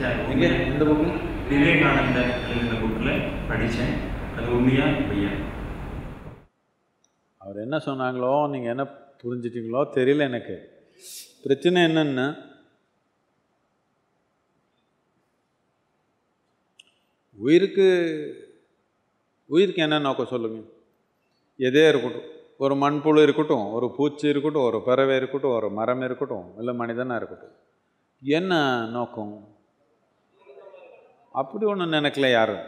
sir எங்கே எந்த book Vivekananda எழுதின புக்கில் படித்தேன் அது உண்மையா பொய்யா அவர் என்ன சொன்னாங்களோ நீங்கள் என்ன புரிஞ்சிட்டீங்களோ தெரியல எனக்கு பிரச்சனை என்னன்னா உயிருக்கு உயிருக்கு என்ன நோக்கம் சொல்லுங்க எதே இருக்கட்டும் ஒரு மண்புழு இருக்கட்டும் ஒரு பூச்சி இருக்கட்டும் ஒரு பறவை இருக்கட்டும் ஒரு மரம் இருக்கட்டும் இல்லை மனிதனாக இருக்கட்டும் என்ன நோக்கம் அப்படி ஒன்றும் நினைக்கல யாரும்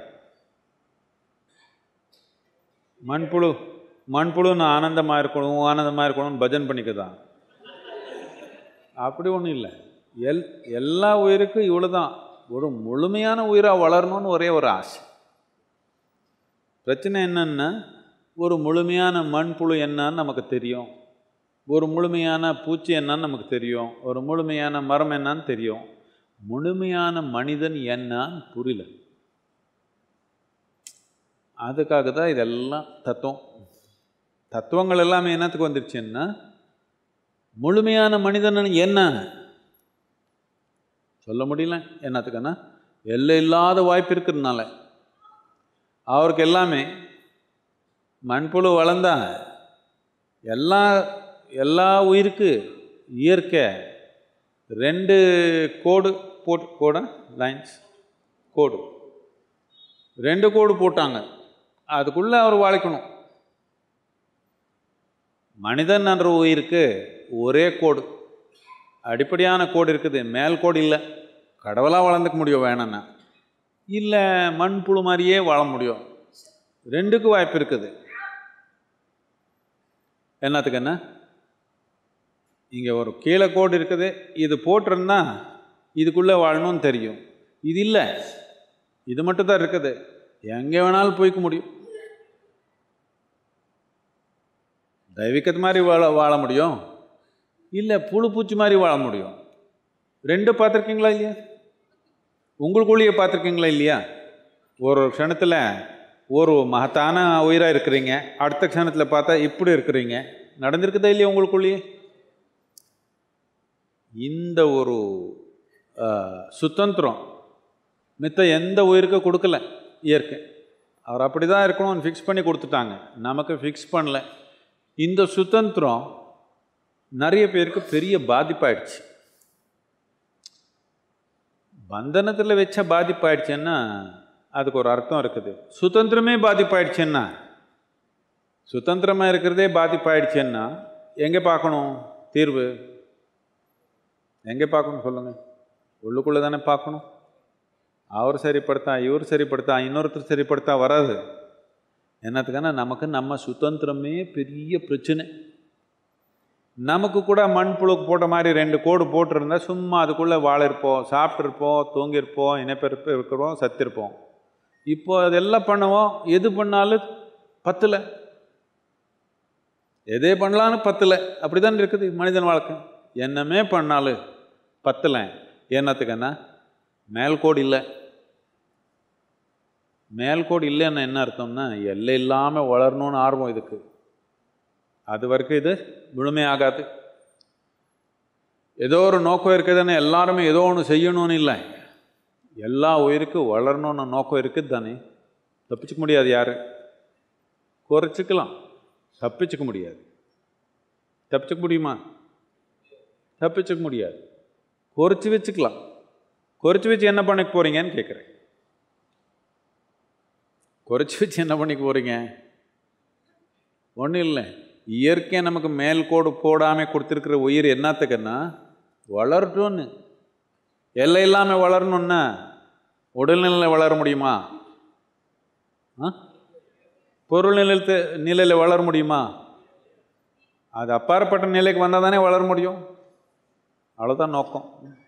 மண்புழு மண்புழுன்னு ஆனந்தமாக இருக்கணும் ஆனந்தமாக இருக்கணும்னு பஜன் பண்ணிக்கதான் அப்படி ஒன்றும் இல்லை எல் எல்லா உயிருக்கும் இவ்வளோ தான் ஒரு முழுமையான உயிராக வளரணும்னு ஒரே ஒரு ஆசை பிரச்சனை என்னன்னா ஒரு முழுமையான மண்புழு என்னன்னு நமக்கு தெரியும் ஒரு முழுமையான பூச்சி என்னன்னு நமக்கு தெரியும் ஒரு முழுமையான மரம் என்னன்னு தெரியும் முழுமையான மனிதன் என்னன்னு புரியல அதுக்காக தான் இதெல்லாம் தத்துவம் தத்துவங்கள் எல்லாமே என்னத்துக்கு வந்துருச்சுன்னா முழுமையான மனிதன் என்ன சொல்ல முடியல என்னத்துக்குன்னா எல்லை இல்லாத வாய்ப்பு இருக்கிறதுனால அவருக்கு எல்லாமே மண்புழு வளர்ந்தா எல்லா எல்லா உயிருக்கு இயற்கை ரெண்டு கோடு போட்டு கோடா லைன்ஸ் கோடு ரெண்டு கோடு போட்டாங்க அதுக்குள்ளே அவர் வாழைக்கணும் மனிதன் என்ற உயிருக்கு ஒரே கோடு அடிப்படையான கோடு இருக்குது மேல் கோடு இல்லை கடவுளாக வளர்ந்துக்க முடியும் வேணும்னா இல்லை மண்புழு மாதிரியே வாழ முடியும் ரெண்டுக்கும் வாய்ப்பு இருக்குது என்னத்துக்கு என்ன இங்கே ஒரு கீழே கோடு இருக்குது இது போட்டிருந்தா இதுக்குள்ளே வாழணும்னு தெரியும் இது இல்லை இது மட்டும் தான் இருக்குது எங்கே வேணாலும் போய்க்க முடியும் தெய்வீகத்து மாதிரி வாழ வாழ முடியும் இல்லை புழு பூச்சி மாதிரி வாழ முடியும் ரெண்டு பார்த்துருக்கீங்களா இல்லையா உங்களுக்குள்ளேயே பார்த்துருக்கீங்களா இல்லையா ஒரு க்ஷணத்தில் ஒரு மகத்தான உயிராக இருக்கிறீங்க அடுத்த க்ஷணத்தில் பார்த்தா இப்படி இருக்கிறீங்க நடந்திருக்குதா இல்லையா உங்களுக்குள்ளேயே இந்த ஒரு சுதந்திரம் மித்த எந்த உயிருக்கும் கொடுக்கல இயற்கை அவர் அப்படி தான் இருக்கணும்னு ஃபிக்ஸ் பண்ணி கொடுத்துட்டாங்க நமக்கு ஃபிக்ஸ் பண்ணல இந்த சுதந்திரம் நிறைய பேருக்கு பெரிய பாதிப்பாயிடுச்சு பந்தனத்தில் வச்ச பாதிப்பாயிடுச்சுன்னா அதுக்கு ஒரு அர்த்தம் இருக்குது சுதந்திரமே பாதிப்பாயிடுச்சுன்னா சுதந்திரமாக இருக்கிறதே பாதிப்பாயிடுச்சுன்னா எங்கே பார்க்கணும் தீர்வு எங்கே பார்க்கணும் சொல்லுங்கள் உள்ளுக்குள்ளே தானே பார்க்கணும் அவர் சரிப்படுத்தா இவர் சரிப்படுத்தா இன்னொருத்தர் சரிப்படுத்தா வராது என்னத்துக்கான நமக்கு நம்ம சுதந்திரமே பெரிய பிரச்சனை நமக்கு கூட மண்புழுக்கு போட்ட மாதிரி ரெண்டு கோடு போட்டிருந்தா சும்மா அதுக்குள்ளே வாழிருப்போம் சாப்பிட்ருப்போம் தூங்கியிருப்போம் இணைப்பிறப்பு இருக்கிறோம் சத்திருப்போம் இப்போ அதெல்லாம் பண்ணுவோம் எது பண்ணாலும் பத்தில் எதே பண்ணலான்னு பத்தில் அப்படி தான் இருக்குது மனிதன் வாழ்க்கை என்னமே பண்ணாலும் பத்தில் என்னத்துக்குன்னா மேல்கோடு இல்லை மேல்கோடு இல்லைன்னா என்ன அர்த்தம்னா எல்லை இல்லாமல் வளரணும்னு ஆர்வம் இதுக்கு அது வரைக்கும் இது முழுமையாகாது ஏதோ ஒரு நோக்கம் இருக்குதுன்னு எல்லாருமே ஏதோ ஒன்று செய்யணும்னு இல்லை எல்லா உயிருக்கும் வளரணும்னு நோக்கம் இருக்குது தானே தப்பிச்சுக்க முடியாது யார் குறைச்சிக்கலாம் தப்பிச்சுக்க முடியாது தப்பிச்சுக்க முடியுமா தப்பிச்சுக்க முடியாது குறைச்சி வச்சுக்கலாம் குறைச்சி வச்சு என்ன பண்ணிக்க போகிறீங்கன்னு கேட்குறேன் குறைச்சி வச்சு என்ன பண்ணிக்க போகிறீங்க ஒன்றும் இல்லை இயற்கை நமக்கு மேல் கோடு போடாமல் கொடுத்துருக்குற உயிர் என்னத்துக்குன்னா வளரட்டும்னு எல்லை இல்லாமல் வளரணுன்னா உடல்நிலையில் வளர முடியுமா ஆ பொருள் நிலையத்து நிலையில் வளர முடியுமா அது அப்பாற்பட்ட நிலைக்கு வந்தால் தானே வளர முடியும் அவ்வளோதான் நோக்கம்